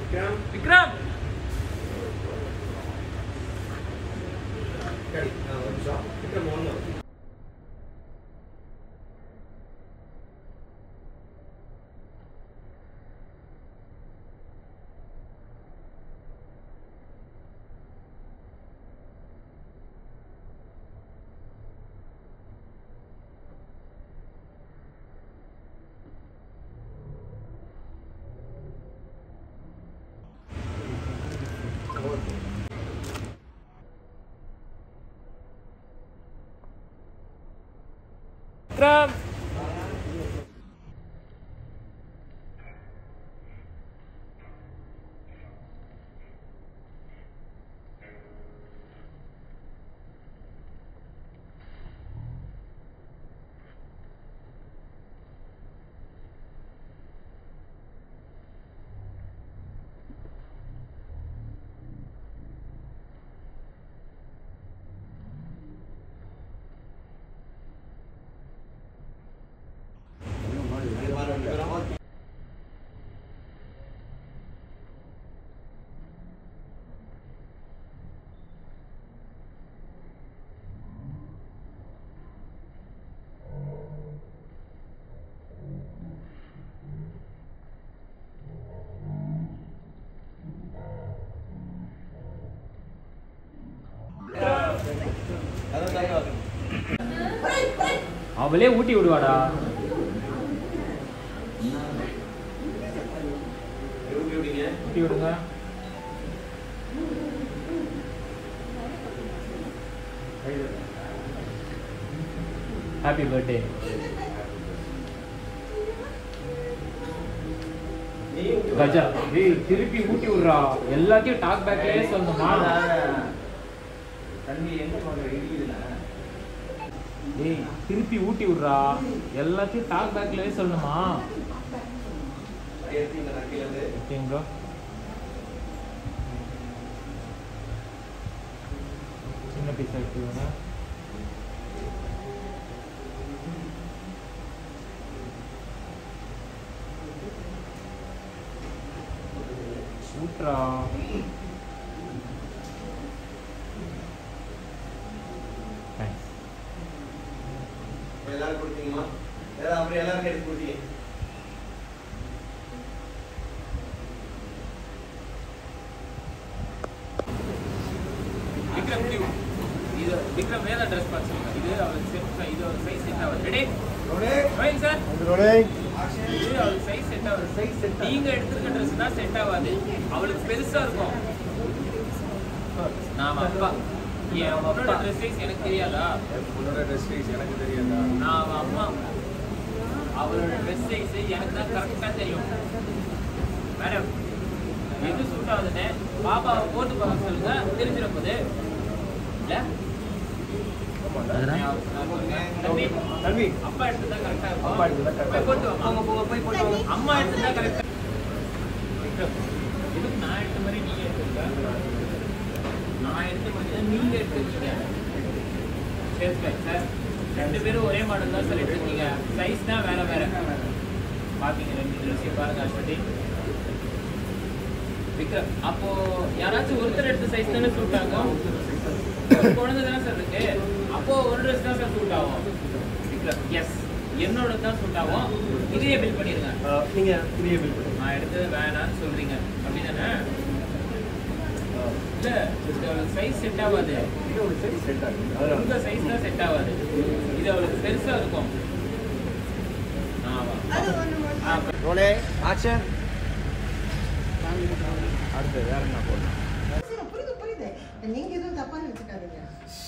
விக்ரம் விக்ரம் சரி நான் ஒரு நிமிஷம் விக்ரம் ஒன்று விக்ரம் அவளே ஊட்டி விடுவாடா ஊட்டி விடுங்க ஹாப்பி பர்த்டே கஜா டேய் திருப்பி ஊட்டி விடுறா எல்லாத்தையும் டாக் பேக்லயே சொல்லணுமா தண்ணி எங்க போற இடிக்குதுல டேய் திருப்பி ஊட்டி விடுறா எல்லாத்தையும் டாக் பேக்லயே சொல்லணுமா எடுத்தீங்க நான் கீழே இருந்து ஓகேங்க ப்ரோ சின்ன பீஸ் எடுத்துக்கோங்க சூட்ரா தேங்க்ஸ் எல்லாரும் கொடுத்தீங்கம்மா எல்லாரும் அப்புறம் எல்லாருக்கும் எடுத்து கொடுத்தீங்க விக்ரம் இது விக்ரம் வேற ட்ரெஸ் பார்த்துருங்க இது அவர் செட் இது ஒரு சைஸ் செட் ஆகுது ரெடி ரோலிங் சார் இது அவளுக்கு சைஸ் செட் ஆகுது சைஸ் செட் நீங்க எடுத்துருக்க ட்ரெஸ் தான் செட் ஆகாது அவளுக்கு பெருசா இருக்கும் நாம அப்பா என் உன்னோட ட்ரெஸ் சைஸ் எனக்கு தெரியாதா உன்னோட ட்ரெஸ் சைஸ் எனக்கு தெரியாதா நான் அவ அம்மா அவளோட ட்ரெஸ் சைஸ் எனக்கு தான் கரெக்டா தெரியும் மேடம் எது சூட் ஆகுதுன்னு பாப்பாவை போட்டு பார்க்க சொல்லுங்க தெரிஞ்சிட போகுது இல்ல தம்பி, தம்பி அப்பா எடுத்து தான் கரெக்டா இருக்கும் அப்பா எடுத்து தான் correct ஆ போய் போட்டு இருக்கும். வாங்க போங்க போய் போட்டு வாங்க அம்மா எடுத்து தான் கரெக்டா இதுக்கு நான் எடுத்த மாதிரி நீங்க எடுத்துருக்க நான் எடுத்த மாதிரி தான் நீங்க எடுத்துருக்கீங்க சரி சார் சார் ரெண்டு பேரும் ஒரே மாடல் தான் சார் எடுத்துருக்கீங்க சைஸ் தான் வேற வேற பாத்தீங்க ரெண்டு ட்ரெஸ்ஸையும் பாருங்க அஸ்வதி விக்ரம் அப்போ யாராச்சும் ஒருத்தர் எடுத்த சைஸ் தானே சூட் ஆகும் ஒரு குழந்தை தானே சார் இருக்கு அப்போ ஒரு ட்ரெஸ் தான் சார் சூட் ஆகும் விக்ரம் எஸ் என்னோட தான் சூட் ஆகும் இதையே பில் பண்ணிருங்க நீங்க ஃப்ரீயா பில் பண்ணுங்க நான் எடுத்தது வேணாம்னு சொல்றீங்க அப்படிதானே இல்ல இது அவளுக்கு சைஸ் செட் ஆகாது இது ஒரு சைஸ் செட் ஆகுது உங்க சைஸ் தான் செட் ஆகாது இது அவளுக்கு பெருசா இருக்கும் ஆமா ஆ, ரோலே ஆக்ஷன் அடுத்து வேற என்ன போடுறோம் சரி, புரியுது புரியுது நீங்க எதுவும் தப்பா நினைச்சுக்காதீங்க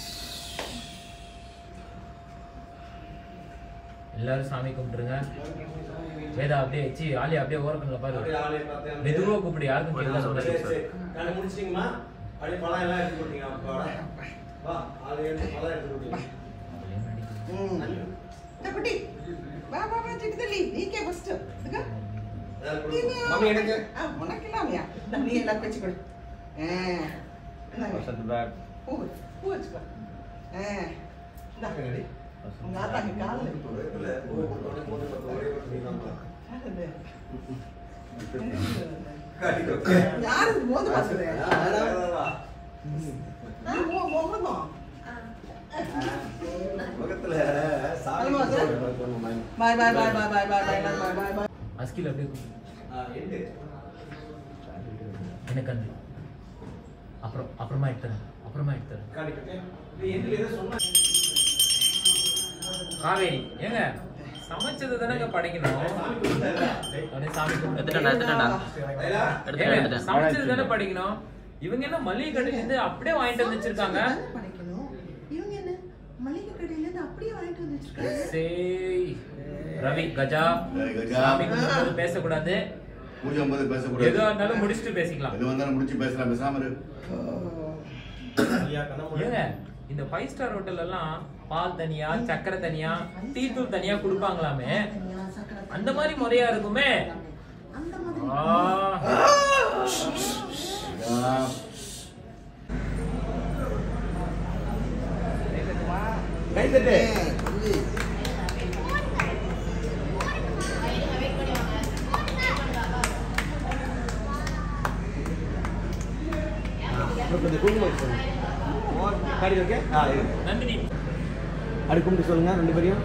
எல்லாரும் சாமி கும்பிட்டுருங்க வேதா அப்படியே வச்சு ஆலியா அப்படியே ஓரக்கண்ணில் அப்படியே பாரு ஆளே பார்த்தேன் மெதுவா கூப்பிடு யாருக்கும் தெரியல சரி சரி கண்ணு முடிச்சிட்டீங்களா அப்படியே பழம் எல்லாம் எடுத்து கொடுத்தீங்க அப்பாவோட வா ஆளு எடுத்து பழம் எடுத்து கொடுத்தீங்க ம். இந்த குட்டி வா வா வா சிட்டு தள்ளி நீக்கே ஃபர்ஸ்ட் இதுக்கு ஏதாவது கொடுங்க. மம்மி எனக்கு ஆ உனக்கு இல்லாமையா இந்த நீ எல்லாருக்கும் வச்சு கொடு ஆ இந்தாங்க. பேக் பூ பூ வச்சுக்கோ ஆ இந்தா உங்க ஆத்தாக்கு காலில் இல்ல ஒரே போட்டு ஒரே போட்டு நீங்க காலில் காட்டிக்கோ யாரு மோது பாக்குறது ஆ, நீ மோ மோமோ பக்கத்துல சாமி ஆமா, சார். பாய் பாய் பாய் பாய் பாய் பாய் பாய் பாய் பாய் பாய் அஸ்கில் அப்படியே ஆ, எண்டு. எனக்கு அந்த அப்புறம் அப்புறமா எடுத்துறேன் அப்புறமா எடுத்துறேன் காட்டிக்கோ. இது எண்டுல ஏதோ சொன்னா காவேரி ஏங்க சமைச்சது தானங்க படைக்கணும் சாமி கொடுத்தாருல. அப்படியே சாமி கும்பிட்டு. எடுத்துட்டேன்டா எடுத்துட்டேன்டா லைலா, எடுத்துட்டேன் ஏங்க, எடுத்துட்டேன் சமைச்சது தானே படிக்கணும் இவங்க என்ன மளிகை கடையில இருந்து அப்படியே வாங்கிட்டு வந்து வச்சிருக்காங்க படிக்கணும் இவங்க என்ன மளிகை கடையில இருந்து அப்படியே வாங்கிட்டு வந்து வச்சிருக்காங்க சேய் ரவி கஜா ஏய், கஜா. சாமி கும்பிடும்போது பேசக்கூடாது பூஜை போது பேசக்கூடாது எதுவா இருந்தாலும் முடிச்சுட்டு பேசிக்கலாம் எது வந்தாலும் முடிச்சு பேசலாம் பேசாம இரு ஐயா, கண்ணை மூடு. ஏங்க இந்த ஃபைவ் ஸ்டார் ஹோட்டல் எல்லாம் பால் தனியா சக்கரை தனியா டீ தூள் தனியா கொடுப்பாங்களாமே அந்த மாதிரி முறையா இருக்குமே அந்த மாதிரி ஆ. கஜா. கை தட்டு. இன்னும் கொஞ்சம் குங்குமம் வச்சு சொல்லுங்க. காட்டிக்கோ, okay? ஆ, இருக்கு. நந்தினி அப்படி கும்பிட்டு சொல்லுங்க ரெண்டு பேரையும்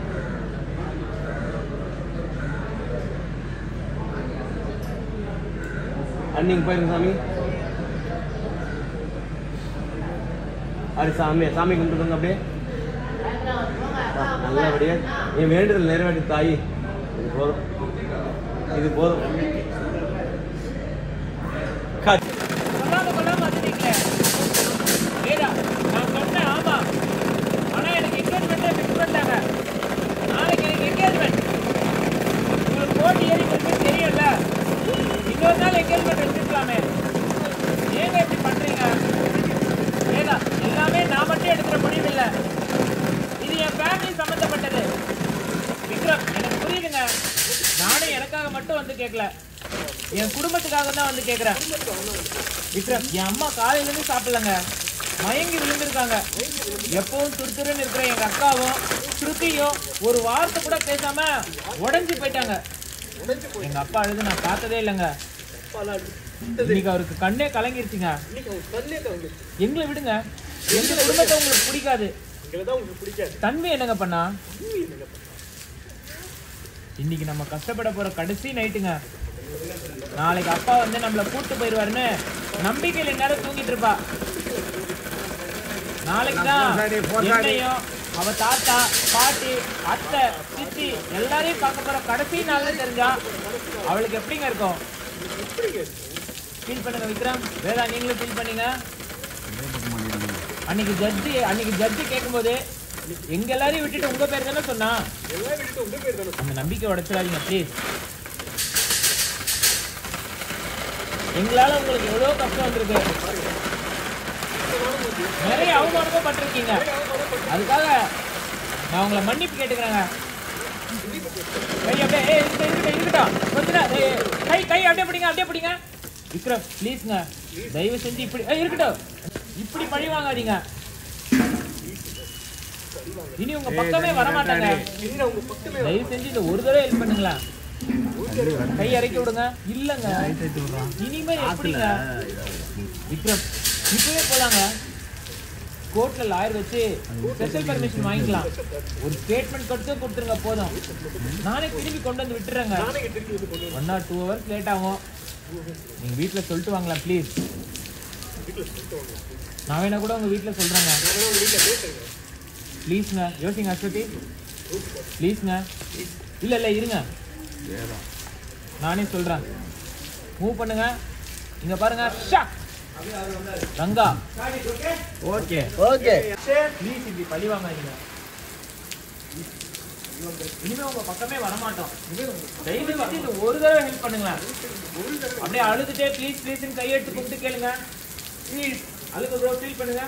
அன்னிங்க போயிருங்க சாமி அது சாமி சாமி கும்பிட்டுருங்க அப்படியே ஆ, நல்லபடியா என் வேண்டுதல் நிறைவேற்றி தாயி இது போதும் இது போதும் கட். சொல்லாம கொள்ளாம வந்துட்டீங்களே வேதா நான் சொன்னேன் ஆமா ஆனா எனக்கு என்கேஜ்மெண்ட்டே ஃபிக்ஸ் பண்ணிட்டாங்க நாளைக்கு எனக்கு என்கேஜ்மெண்ட் உங்களுக்கு போட்டி ஏறி போச்சு தெரியும்ல இன்னொரு நாள் என்கேஜ்மெண்ட் வச்சிருக்கலாமே ஏங்க இப்படி பண்றீங்க வேதா எல்லாமே நான் மட்டும் எடுக்கிற முடிவு இல்ல இது என் ஃபேமிலி சம்பந்தப்பட்டது விக்ரம் எனக்கு புரியுதுங்க நானும் எனக்காக மட்டும் வந்து கேட்கல என் குடும்பத்துக்காக தான் வந்து கேட்குறேன் விக்ரம் என் அம்மா காலையில இருந்து சாப்பிடலங்க மயங்கி விழுந்திருக்காங்க எப்பவும் துருத்துருன்னு இருக்கிற எங்க அக்காவும் ஸ்ருதியும் ஒரு வார்த்தை கூட பேசாம உடைஞ்சு போயிட்டாங்க எங்க அப்பா அழுது நான் பார்த்ததே இல்லைங்க இன்னைக்கு அவருக்கு கண்ணே கலங்கிருச்சுங்க எங்களை விடுங்க எங்க குடும்பத்தை உங்களுக்கு பிடிக்காது தன்மை என்னங்க பண்ணா இன்னைக்கு நம்ம கஷ்டப்பட போற கடைசி நைட்டுங்க நாளைக்கு அப்பா வந்து நம்மள கூட்டு போயிருவாருன்னு நம்பிக்கையில நேரம் தூங்கிட்டு இருப்பா நாளைக்கு தான் என்னையும் அவ தாத்தா பாட்டி அத்தை சித்தி எல்லாரையும் பார்க்க போற கடைசி நாள்னு தெரிஞ்சா அவளுக்கு எப்படிங்க இருக்கும் ஃபீல் பண்ணுங்க விக்ரம் வேதா நீங்களும் ஃபீல் பண்ணீங்க அன்னைக்கு ஜட்ஜி அன்னைக்கு ஜட்ஜி கேட்கும்போது எங்க எல்லாரையும் விட்டுட்டு உங்க பேர் தானே சொன்னா அந்த நம்பிக்கை உடைச்சிடாதீங்க ப்ளீஸ் எங்களால உங்களுக்கு எவ்வளவு கஷ்டம் வந்திருக்கு நிறைய அவமானமும் பட்டிருக்கீங்க அதுக்காக நான் உங்களை மன்னிப்பு கேட்டுக்கிறேங்க கை அப்படியே ஏய், இருக்கட்டும், இருக்கட்டும், இருக்கட்டும். கொஞ்ச நேரம், ஏய், கை கை அப்படியே பிடிங்க அப்படியே பிடிங்க விக்ரம் ப்ளீஸ்ங்க தயவு செஞ்சு இப்படி ஏய், இருக்கட்டும் இப்படி பழி வாங்காதீங்க இனி உங்க பக்கமே வர மாட்டாங்க தயவு செஞ்சு இந்த ஒரு தடவை ஹெல்ப் பண்ணுங்களேன் கை இறக்கி விடுங்க இல்லங்க இனிமே எப்படிங்க விக்ரம் இப்பவே போலாங்க கோர்ட்ல லாயர் வச்சு ஸ்பெஷல் பர்மிஷன் வாங்கிக்கலாம் ஒரு ஸ்டேட்மெண்ட் கொடுத்து கொடுத்துருங்க போதும் நானே திரும்பி கொண்டு வந்து விட்டுறேங்க one or two hours late ஆகும் நீங்க வீட்ல சொல்லிட்டு வாங்களேன் ப்ளீஸ் நான் வேணா கூட உங்க வீட்ல சொல்றேங்க ப்ளீஸ்ங்க யோசிங்க அஸ்வதி ப்ளீஸ்ங்க இல்ல இல்ல இருங்க நானே சொல்றேன் மூவ் பண்ணுங்க இங்க பாருங்க shock Ranga okay okay please இப்படி பழி வாங்காதீங்க இனிமே உங்க பக்கமே வரமாட்டோம் தயவு செஞ்சு இந்த ஒரு தடவை ஹெல்ப் பண்ணுங்களேன் அப்படியே அழுதுட்டே ப்ளீஸ் ப்ளீஸ்னு கையெடுத்து கும்பிட்டு கேளுங்க ப்ளீஸ் அழுக ப்ரோ ஃபீல் பண்ணுங்க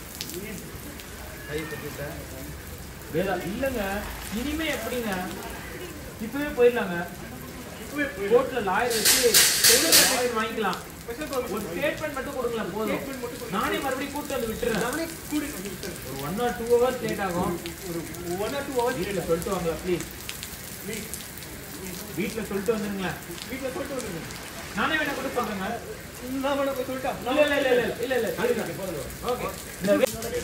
வேதா இல்லைங்க இனிமே எப்படிங்க இப்பவே போயிடலாங்க கோர்ட்ல லாயர் வச்சு செல்லுங்க certificate வாங்கிக்கலாம் ஒரு ஸ்டேட்மெண்ட் மட்டும் கொடுங்களேன் போதும் நானே மறுபடியும் கூட்டு வந்து விட்டுறேன் ஒரு one or two hours late ஆகும் ஒரு ஒன் ஆர் டூ ஹவர்ஸ் வீட்டில் சொல்லிட்டு வாங்களா ப்ளீஸ் வீட்டில் சொல்லிட்டு வந்துருங்களேன் வீட்டில் சொல்லிட்டு வந்துருங்க நானே வேணா கூட சொல்றேங்க நான் வேணா போய் சொல்லிட்டா இல்ல இல்ல இல்ல இல்ல இல்ல இல்ல ஓகே இந்த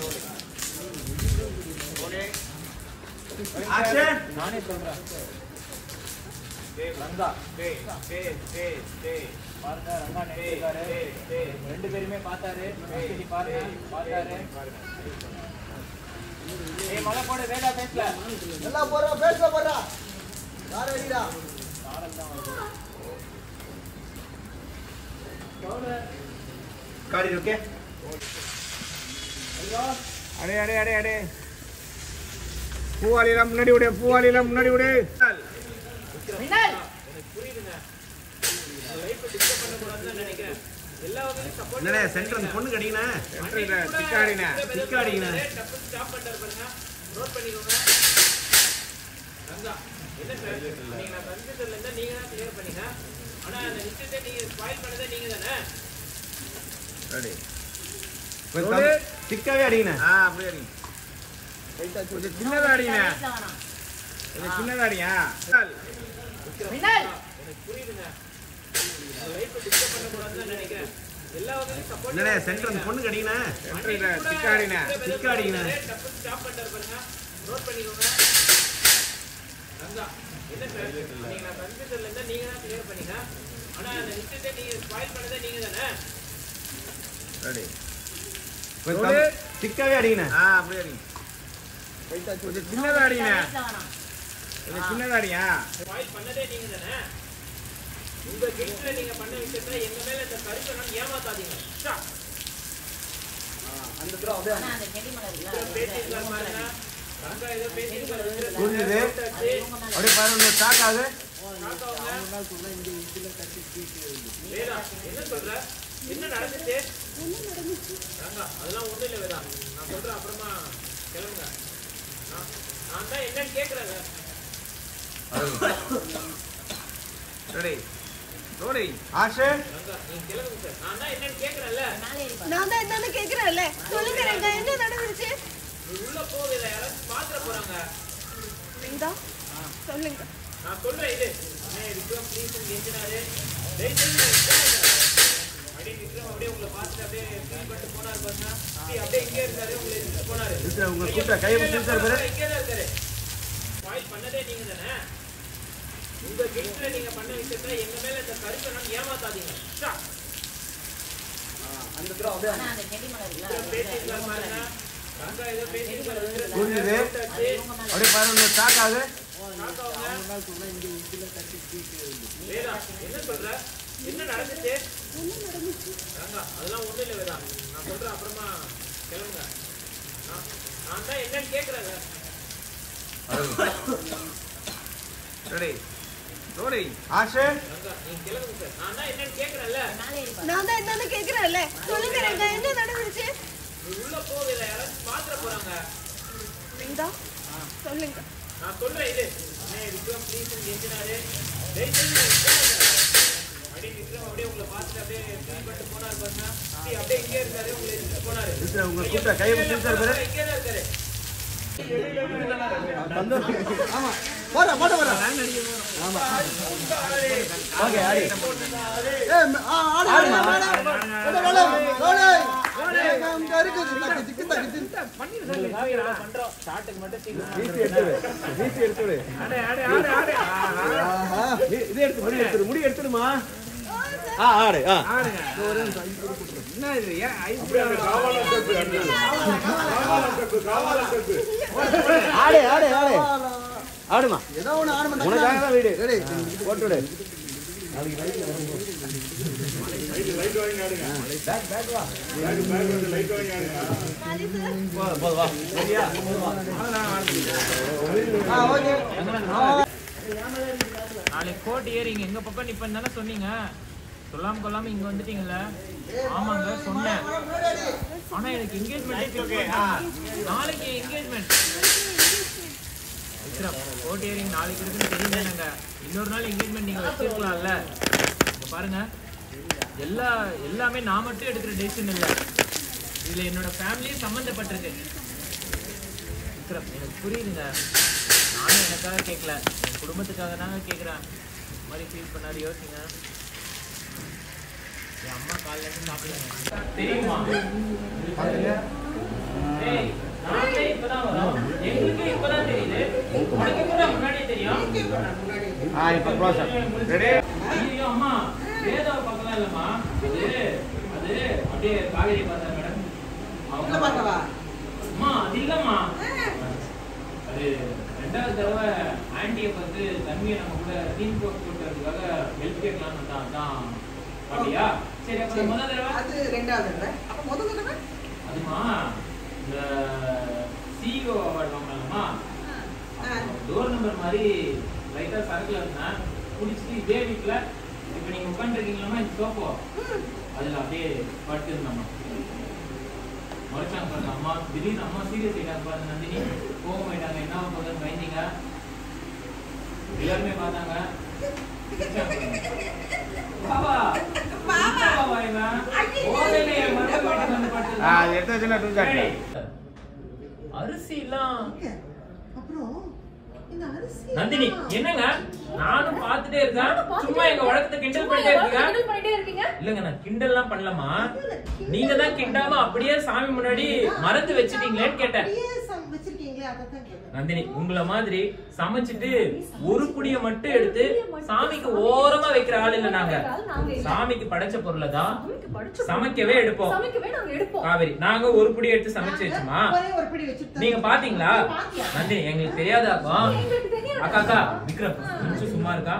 ஆக்ஷன் நானே சொல்றேன் டேய் ரங்கா டேய் டேய் டேய் டேய் பாருங்க ரங்கா நினைச்சிருக்காரு டேய் ரெண்டு பேருமே பார்த்தாரு சரி பாருங்க பார்த்தாரு ஏய் மலை போடு வேடா பேசல எல்லாம் போறா பேச போறா யார் அடிடா காடி ஓகே அடே அடே அடே அடே பூவாலிலாம் முன்னாடி விடு பூவாலிலாம் முன்னாடி விடு எனக்கு புரியுதுங்க லைஃப் டிஸ்டர்ப் பண்ண கூடாதுன்னு நினைக்கிறேன் எல்லா வகையிலும் சப்போர்ட் என்னடே சென்டர் அந்த பொண்ணு கடிங்கண்ணா திக்காடினே திக்கு அடிங்கண்ணா டப்பு ஸ்டாப் பண்ணிட்டாரு பாருங்க நோட் பண்ணிக்கோங்க ரங்கா என்ன சார் நீங்க நான் கன்ஃபியூஷன்ல இருந்தா நீங்க தான் கிளியர் பண்ணீங்க ஆனா அந்த விஷயத்தை நீங்க ஸ்பாயில் பண்ணதே நீங்க தானே திக்காவே அடிங்கண்ணா ஆ அப்படியே அடி கொஞ்சம் சின்னதா அடிங்க கொஞ்சம் சின்னதா அடியா எனக்கு புரியுதுங்க லைஃப் டிஸ்டர்ப் பண்ண கூடாதுன்னு நினைக்கிறேன் எல்லா வகையிலும் சப்போர்ட் என்னடே சென்டர் அந்த பொண்ணு கடிங்கண்ணா திக்காடினே திக்கு அடிங்கண்ணா டப்பு ஸ்டாப் பண்ணிட்டாரு பாருங்க நோட் பண்ணிக்கோங்க ரங்கா என்ன சார் நீங்க நான் கன்ஃபியூஷன்ல இருந்தா நீங்க தான் கிளியர் பண்ணீங்க ஆனா அந்த விஷயத்தை நீங்க ஸ்பாயில் பண்ணதே நீங்க தானே திக்காவே அடிங்கண்ணா ஆ அப்படியே அடி கொஞ்சம் சின்னதா அடிங்க கொஞ்சம் சின்னதா அடியா ஸ்பாயில் பண்ணதே நீங்க தானே உங்க கிட்ஸ்ல நீங்க பண்ண விஷயத்துல எங்க மேல இந்த கருத்தனம் ஏமாத்தாதீங்க Stop. பேசியிருக்காரு பாருங்க ரங்கா ஏதோ பேசியிருக்காரு புரிஞ்சுது அப்படியே பாருங்க ஸ்டாக் ஆகுது வேதா என்ன சொல்ற என்ன நடந்துச்சு ரங்கா அதெல்லாம் ஒண்ணும் இல்ல வேதா நான் சொல்றேன் அப்புறமா கிளம்புங்க நான் நான் தான் என்னன்னு கேக்குறேங்க ரெடி ரோடி ஆக்ஷன் ரங்கா நீங்க கிளம்புங்க சார் நான் தான் என்னன்னு கேக்குறேன்ல நான் தான் என்னன்னு கேக்குறேன்ல சொல்லுங்க ரங்கா என்ன நடந்துச்சு நீ உள்ள போகல யாராச்சும் பாத்துற போறாங்க இந்தா சொல்லுங்க நான் சொல்றேன் இது அண்ணே விக்ரம் ப்ளீஸ் கெஞ்சினாரு தயவு செஞ்சு போகாத. அப்படியே விக்ரம் அப்படியே உங்களை பார்த்துட்டு அப்படியே ஃபீல் பண்ணிட்டு போனாரு பாருங்க அப்படியே அப்படியே இங்கே இருந்தாரு உங்களை எடுத்துட்டு போனாரு சார் உங்க கூட்ட கையை பிடிச்சிருக்காரு பாரு இங்கே தான் இருக்காரு ஸ்பாயில் பண்ணதே நீங்க தானே உங்க கிட்ஸ்ல நீங்க பண்ண விஷயத்துல எங்க மேல இந்த கருத்தனம் ஏமாத்தாதீங்க Stop. விக்ரம் பேசியிருக்காரு பாருங்க ரங்கா ஏதோ பேசியிருக்காரு புரிஞ்சுது அப்படியே பாருங்க ஸ்டாக் ஆகுது வேதா என்ன சொல்ற என்ன நடந்துச்சு ரங்கா அதெல்லாம் ஒண்ணும் இல்ல வேதா நான் சொல்றேன் அப்புறமா கிளம்புங்க நான் நான் தான் என்னன்னு கேக்குறேங்க ரெடி ரோடி ஆக்ஷன் ரங்கா நீங்க கிளம்புங்க சார் நான் தான் என்னன்னு கேக்குறேன்ல நான் தான் என்னன்னு கேக்குறேன்ல சொல்லுங்க ரங்கா என்ன நடந்துச்சு நீ உள்ள போகல யாராச்சும் பாத்துற போறாங்க இந்தா சொல்லுங்க நான் சொல்றேன் இது அண்ணே விக்ரம் ப்ளீஸ் கெஞ்சினாரு தயவு செஞ்சு போகாத. அப்படியே விக்ரம் அப்படியே உங்களை பார்த்துட்டு அப்படியே ஃபீல் பண்ணிட்டு போனாரு பாருங்க அப்படியே அப்படியே இங்கே இருக்காரு உங்களை எடுத்துட்டு போனாரு சார் உங்க கூட்ட கையை பிடிச்சிருக்காரு பாரு இங்கே தான் இருக்காரு ஆமா போடா போட போடா ஆமா ஓகே ஆடி ஏ ஆ ஆடு ஆடு ஆடு ஆடு ஆடு இங்க இருக்குது தக்கு திக்கு தக்கு திக்கு பண்றோம் ஷார்ட்டுக்கு மட்டும் சீக்கிரம் வீசி எடுத்துடு வீசி எடுத்துடு ஆடு ஆடு ஆடு ஆடு ஆஹா இது இது எடுத்து முடி எடுத்துடு முடி எடுத்துடுமா ஆ ஆடு ஆ ஆடுங்க என்ன இது ஏன் ஐஸ் ஆடு ஆடு ஆடு ஆடுமா ஏதோ ஒன்று ஆடு உனக்காக தான் வீடு போட்டு விடு போதும், போதும், வா. சரியா? ஆ, ஓகே. நாளைக்கு கோர்ட் ஏறிங்க எங்க பக்கம் நிப்பேன்னு தானே சொன்னீங்க சொல்லாம கொள்ளாம இங்க வந்துட்டீங்கல்ல ஆமாங்க சொன்னேன் ஆனா எனக்கு என்கேஜ்மெண்ட் நாளைக்கு என்கேஜ்மெண்ட் விக்ரம் கோர்ட் ஏறிங் நாளைக்கு இருக்குன்னு தெரியுதானங்க இன்னொரு நாள் என்கேஜ்மெண்ட் நீங்க வச்சிருக்கலாம்ல இங்க பாருங்க எல்லா எல்லாமே நான் மட்டும் எடுக்கிற டெசிஷன் இல்லை இதுல என்னோட ஃபேமிலியும் சம்மந்தப்பட்டிருக்கு விக்ரம் எனக்கு புரியுதுங்க நானும் எனக்காக கேட்கல என் குடும்பத்துக்காக தாங்க கேட்குறேன் இந்த மாதிரி ஃபீல் பண்ணாரு யோசிங்க என் அம்மா காலைல இருந்து சாப்பிடல தெரியுமா ஏய் நாங்களே இப்பதான் வரோம் எங்களுக்கு இப்பதான் தெரியுது உனக்கு இப்பதான் முன்னாடியே தெரியும் ஆ இப்போ க்ளோஸ் ரெடி ஐயோ அம்மா வேதாவை பார்க்கலாம் இல்லம்மா அது அது அப்படியே காவேரி பார்த்தா மேடம் உள்ள பார்க்கவா அம்மா அது இல்லம்மா அது ரெண்டாவது தடவை ஆன்டியை பார்த்து தன்மையை நம்ம கூட தீம் போட்டு கொடுக்கறதுக்காக ஹெல்ப் கேட்கலாம்னு தான் அதான் அப்படியா சரி அப்ப முதல் தடவை அது ரெண்டாவது தடவை அப்ப முதல் தடவை அதுமா இந்த சிஇஓ அவார்டு வாங்கலாமா ஆ. டோர் நம்பர் மாதிரி லைட்டா சரக்குல இருந்தேன் குடிச்சிட்டு இதே வீட்டுல இப்ப நீங்க உட்காந்துருக்கீங்களா இந்த சோஃபோ அதுல அப்படியே படுத்து இருந்தம்மா மறைச்சாங்க பாருங்க அம்மா திடீர்னு அம்மா சீரியஸ் ஆயிட்டாங்க பாருங்க நந்தினி கோவம் ஆயிட்டாங்க என்ன போகுதுன்னு பயந்தீங்க எல்லாருமே பார்த்தாங்க சிரிச்சாங்க பாருங்க. பாபா பாபா. பாபா இவன் ஓதையில என் மருமக வீட்டுக்கு வந்து படுத்திருக்கான். ஆ அது எடுத்து வச்சுனா டூ சாட் டேய், அரிசி எல்லாம் இங்க. அப்புறம் இந்த அரிசி நந்தினி எல்லாம் என்னங்க நானும் பார்த்துட்டே இருக்கேன் சும்மா எங்க வழக்கத்தை கிண்டல் பண்ணிட்டே இருக்கீங்க கிண்டல் பண்ணிட்டே இருக்கீங்க இல்லங்க நான் கிண்டல்லாம் பண்ணலமா நீங்க தான் கிண்டாம அப்படியே சாமி முன்னாடி மறந்து வச்சிட்டீங்களேன்னு கேட்டேன் அப்படியே சம் வச்சிருக்கீங்களே அதான் கேட்டேன் நந்தினி உங்கள மாதிரி சமைச்சிட்டு ஒரு புடிய மட்டும் எடுத்து சாமிக்கு ஓரமா வைக்கிற ஆள் இல்ல நாங்க சாமிக்கு படைச்ச பொருளை தான் சாமிக்கு படிச்ச சமைக்கவே எடுப்போம் சமைக்கவே நாங்க எடுப்போம் காவேரி நாங்க ஒரு புடி எடுத்து சமைச்சு வச்சோமா ஒரே ஒரு பிடி வச்சுட்டு நீங்க பாத்தீங்களா நீ பாத்தியா? நந்தினி எங்களுக்கு தெரியாதாக்கும் எங்களுக்கு தெரியாது. அக்கா அக்கா விக்ரம் கொஞ்சம் சும்மா இருக்கா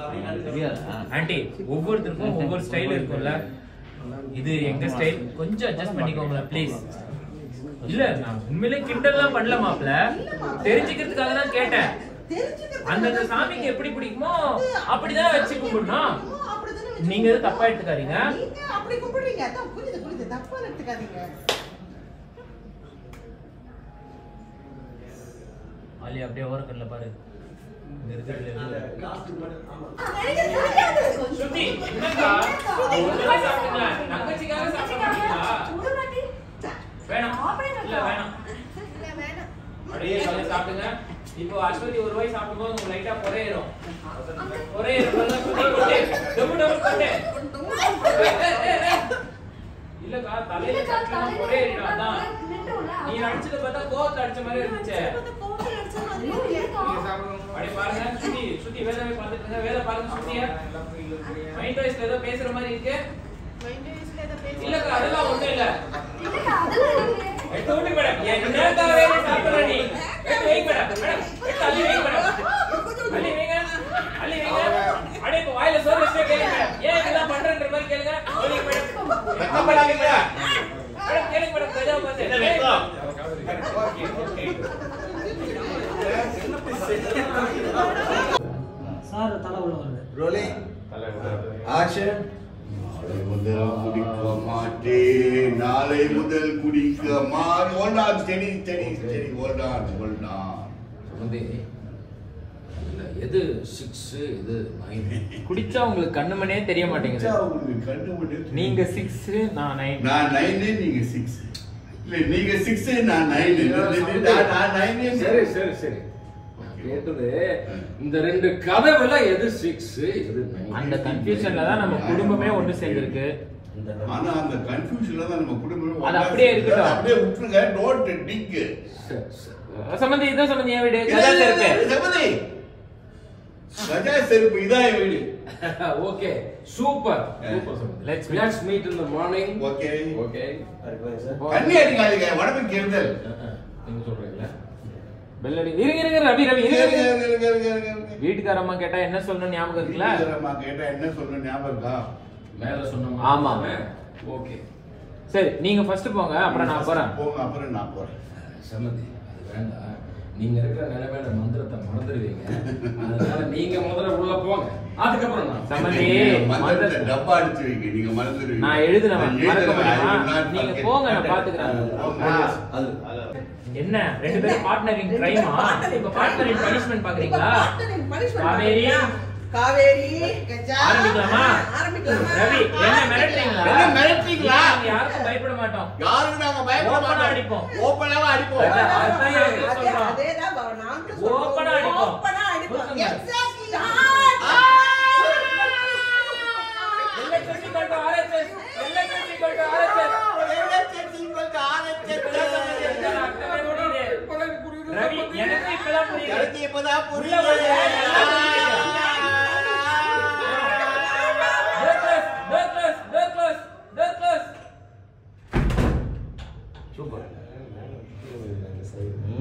ஆண்டி ஒவ்வொருத்தருக்கும் ஒவ்வொரு ஸ்டைல் இருக்கும்ல இது எங்க ஸ்டைல் கொஞ்சம் அட்ஜஸ்ட் பண்ணிக்கோங்களேன் ப்ளீஸ் இல்ல நான் உண்மையிலே கிண்டல்லாம் பண்ணல மாப்ள தெரிஞ்சுக்கிறதுக்காக தான் கேட்டேன் தெரிஞ்சுக்கிறதுக்கு அந்தந்த சாமிக்கு எப்படி பிடிக்குமோ அப்படிதான் வச்சு கும்பிடணும் அப்படிதானே வச்சு நீங்க எதுவும் தப்பா எடுத்துக்காதீங்க நீங்க அப்படி கும்பிடுறீங்க அதான் புரியுது புரியுது தப்பா எடுத்துக்காதீங்க ஆலி அப்படியே ஓரக்கல்ல பாரு இங்க இருக்கிறதுல இருக்கு. ஸ்ருதி, என்னக்கா? ஒண்ணுமே சாப்பிடுங்களா? தங்கச்சிக்காக சாப்பிட மாட்டீங்களா? வேணாம். இல்ல, வேணாம். அப்படியே காலையில சாப்பிடுங்க. இப்போ அஸ்வதி ஒரு வாய் சாப்பிடும்போது உங்களுக்கு லைட்டா குறையிரும் குறையிரும் நல்லா சுத்தி கொண்டு டபு டபு கொண்டு ஏய், ஏய், ஏய், ஏய். இல்லக்கா தலையில சட்டிலாம் குறையிடும் அதான் நீ அடிச்சத பார்த்தா கோவத்துல அடிச்ச மாதிரி இருந்துச்சு அப்படி பாருங்க சுத்தி சுத்தி வேதவை பார்த்துட்டு இருங்க. வேத பாருங்க சுத்திய மைண்ட் வாய்ஸ்ல ஏதோ பேசுற மாதிரி இருக்கு இல்லக்கா அதெல்லாம் ஒண்ணும் இல்ல எடுத்து விட்டு மேடம் என்னக்கா வேலை சாப்பிடுற நீ எடுத்து வைங்க மேடம் மேடம் எடுத்து அள்ளி வைங்க மேடம் அள்ளி வைங்க அள்ளி வைங்க அடே இப்ப வாயில சோறு வச்சுட்டே கேளுங்க மேடம் ஏன் இதெல்லாம் பண்றன்ற மாதிரி கேளுங்க சொல்லுங்க மேடம் வெக்கப்படாதீங்க மேடம் கேளுங்க மேடம் கஜா பார்த்து என்ன வெக்கம் சார் தலை உள்ள வருது ரோலிங் ஆக்ஷன் நாளை முதல் குடிக்க மாட்டேன் நாளை முதல் குடிக்க மாட்டேன் hold on steady steady steady hold on hold on வந்து இல்ல எது சிக்ஸ் எது நைன் குடிச்சா உங்களுக்கு கண்ணு மணியே தெரிய மாட்டேங்குது அச்சா, உங்களுக்கு கண்ணு மட்டும் தெரியும். நீங்க சிக்ஸ் நான் நைன் நான் நைனு நீங்க சிக்ஸ் இல்ல நீங்க சிக்ஸ் நான் நைனு நான் நான் நைனு சரி சரி சரி நான் கேட்டது இந்த ரெண்டு கதவுல எது சிக்ஸ் எது nine? அந்த கன்ஃபியூஷன்ல தான் நம்ம குடும்பமே ஒண்ணு சேர்ந்திருக்கு ஆனா அந்த கன்ஃபியூஷன்ல தான் நம்ம குடும்பம் அது அப்படியே இருக்கட்டும். அப்படியே விட்டுருங்க டோன்ட் டிக் சரி, சரி. சம்பந்தி இதான் சம்பந்தி என் வீடு கதா இருக்கு சபதி கஜா செருப்பு இதான் என் வீடு okay super super Let's meet. Let's meet in the morning okay okay தண்ணி அடிக்காதீங்க உடம்பு கெடுதல் நீங்க சொல்றீங்களா பெல் அடி இருங்க இருங்க ரவி ரவி இருங்க இருங்க, இருங்க இருங்க, இருங்க, இருங்க, இருங்க. வீட்டுக்காரம்மா கேட்டா என்ன சொல்லணும் ஞாபகம் இருக்குல்ல வீட்டுக்காரம்மா கேட்டா என்ன சொல்ற ஞாபகம் இருக்கா மேல சொன்ன ஆமா. ஓகே சரி நீங்க ஃபர்ஸ்ட் போங்க அப்புறம் நான் போறேன் போங்க அப்புறம் நான் போறேன் சம்மதி அது வேண்டாம் நீங்க இருக்கிற நிலைமையில மந்திரத்தை மறந்துடுவீங்க அதனால நீங்க முதல்ல உள்ள போங்க அதுக்கப்புறம் நான் சம்மந்தி நீங்க மந்திரத்தை மந்திர- டப்பா அடிச்சு வைங்க நீங்க மறந்துடுவீங்க நான் எழுதுனவன், நான் மறக்க எழுதுனவன். முடியுமா? I will not நீங்க forget. போங்க, நான் பாத்துக்கிறேன். போங்க. என்ன ரெண்டு பேரும் பார்ட்னரிங் கிரைமா இப்ப பார்ட்னரிங் பனிஷ்மெண்ட் பாக்குறீங்களா காவேரி காவேரி கஜா ஆரம்பிக்கலாமா ஆரம்பிக்கலாமா ரவி என்ன மிரட்டுறீங்களா என்ன மிரட்டுறீங்களா? நாங்க யாருக்கும் பயப்பட மாட்டோம் யாருக்கு நாங்க பயப்பட Open ஆ மாட்டோம். அடிப்போம். Open ஆவா அடிப்போம். அதான், அதான் அதே- எங்களுக்கு சொல்றோம். அதேதான் பா- நாங்களும் சொல்றோம். Open ஆ அடிப்போம். Open ஆ அடிப்போம். சொல்லுங்க. Exactly. வெள்ளடி LHS equal to RHS. LHS equal to RHS. இதுதான் அர்த்தமே புரியுது. ரவி, எனக்கு இப்பதான் புரியுது. உள்ள வந்து Door close, door close, door close, door close. Super